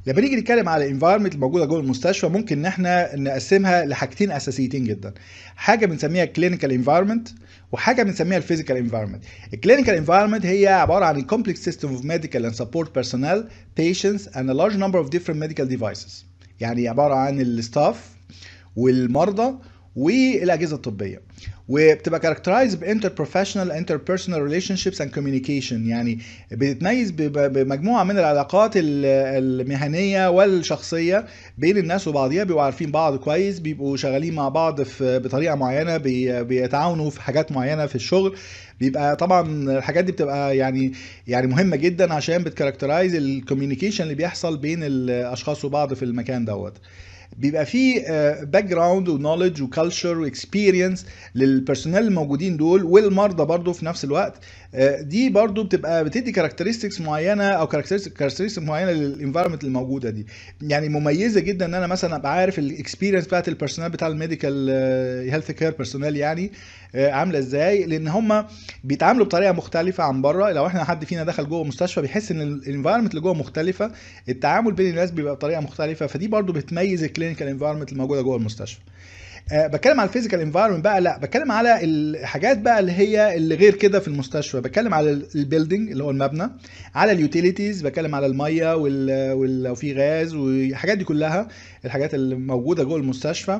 لما نيجي نتكلم على الانفايرمنت الموجوده جوه المستشفى ممكن ان احنا نقسمها لحاجتين اساسيتين جدا حاجه بنسميها كلينيكال انفايرمنت وحاجه بنسميها الفيزيكال انفايرمنت الكلينيكال انفايرمنت هي عباره عن complex system of medical and support personnel patients and a large number of different medical devices يعني عباره عن الستاف والمرضى والاجهزه الطبيه وبتبقى كاركترايز بانتر بروفيشنال انتر بيرسونال ريليشن شيبس اند كوميونيكيشن يعني بتتميز ب- بمجموعه من العلاقات ال- المهنيه والشخصيه بين الناس وبعضيها بيبقوا عارفين بعض كويس بيبقوا شغالين مع بعض في بطريقه معينه بي- بيتعاونوا في حاجات معينه في الشغل بيبقى طبعا الحاجات دي بتبقى يعني يعني مهمه جدا عشان بتكاركترايز الكوميونيكيشن اللي بيحصل بين الاشخاص وبعض في المكان دوت بيبقى فيه باك جراوند ونولج وكالتشر واكسبيرينس للبيرسونال الموجودين دول والمرضى برضو في نفس الوقت آه، دي برضو بتبقى بتدي كاركترستكس معينه او كاركترستكس معينه للانفايرمنت الموجوده دي يعني مميزه جدا ان انا مثلا ابقى عارف الاكسبيرينس بتاعت البيرسونال بتاع الميديكال هيلث كير بيرسونال يعني آه، عامله ازاي لان هم بيتعاملوا بطريقه مختلفه عن بره لو احنا حد فينا دخل جوه مستشفى بيحس ان الانفايرمنت اللي جوه مختلفه التعامل بين الناس بيبقى بطريقه مختلفه فدي برضو بتميز الكلينيكال انفايرمنت الموجوده جوه المستشفى أه بتكلم على الفيزيكال انفايرمنت بقى لا بتكلم على الحاجات بقى اللي هي اللي غير كده في المستشفى بتكلم على البيلدينج اللي هو المبنى على اليوتيليتيز بتكلم على الميه وال- وال- لو في غاز والحاجات دي كلها الحاجات اللي موجوده جوه المستشفى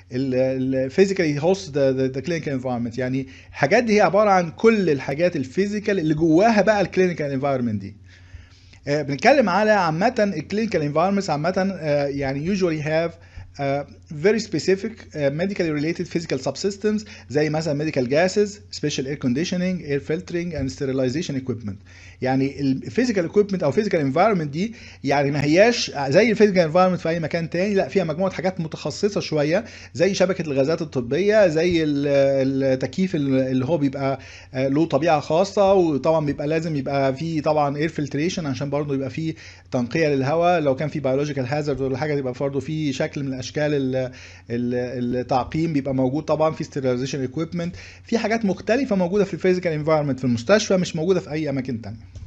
الفيزيكالي هوست ذا كلينيكال انفايرمنت يعني الحاجات دي هي عباره عن كل الحاجات الفيزيكال اللي جواها بقى الكلينيكال انفايرمنت دي آه، بنتكلم على عامة الكلينيكال انفايرمنتس عامة آه، يعني usually have uh, very specific uh, medically related physical subsystems زي مثلا medical gases, special air conditioning, air filtering and sterilization equipment. يعني الفيزيكال equipment او physical environment دي يعني ما هياش زي الفيزيكال environment في اي مكان تاني لا فيها مجموعه حاجات متخصصه شويه زي شبكه الغازات الطبيه زي ال- التكييف اللي هو بيبقى آه، له طبيعه خاصه وطبعا بيبقى لازم يبقى فيه طبعا اير فلتريشن عشان برضه يبقى فيه تنقيه للهواء لو كان في بيولوجيكال هازارد ولا حاجه يبقى برضه في شكل من اشكال ال- ال- التعقيم بيبقى موجود طبعا في ستيرلايزيشن اكويبمنت في حاجات مختلفه موجوده في الفيزيكال انفايرمنت في المستشفى مش موجوده في اي اماكن تانية